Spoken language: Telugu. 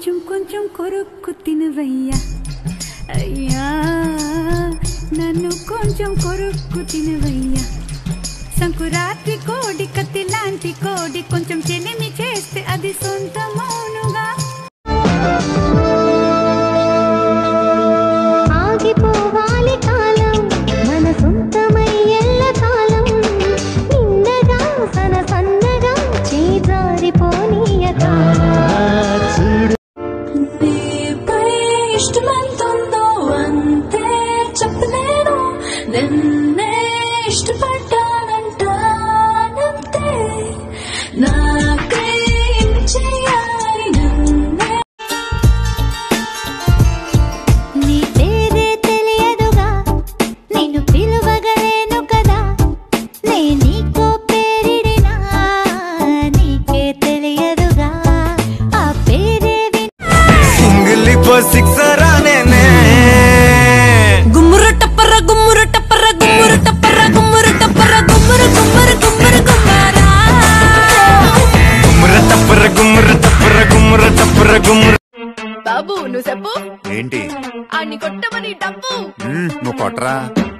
కొంచెం కొంచెం కొరుక్కు తినవయ్యా అయ్యా నన్ను కొంచెం కొరుక్కు తినవయ్యా సంకురాత్రి కోడి కత్తి లాంటి కోడి కొంచెం చెలిమి చేస్తే అది సొంతమౌనుగా ఆగిపోవాలి కాలం మన సొంతమై ఎల్ల కాలం నిన్నగా సన సన్నగా చేజారిపోనీయక నీపై ఇష్టమెంతుందో అంతే చెప్పలేను నిన్నే ఇష్టపడ్డానంటానంతే నాకై చేయాలి నన్నే నీ పేరే తెలియదుగా నేను పిలువగలేను కదా నే నీకో పేరిడినా నీకే తెలియదుగా ఆ పేరే విన్ సింగిల్ సిక్సర్ నేనే గుమ్మురు టప్పర గుమ్మురు టప్పర గుమ్మురు టప్పర గుమ్మురు టప్పర గుమ్మురు గుమ్మురు గుమ్మురు గుమ్మారా గుమ్ముర తప్పర గుమ్ముర తప్పర గుమ్ముర తప్పర గుమ్ముర బాబు నువ్వు చెప్పు ఏంటి అన్ని కొట్టమని డబ్బు మ్మ్, నువ్వు కొట్టరా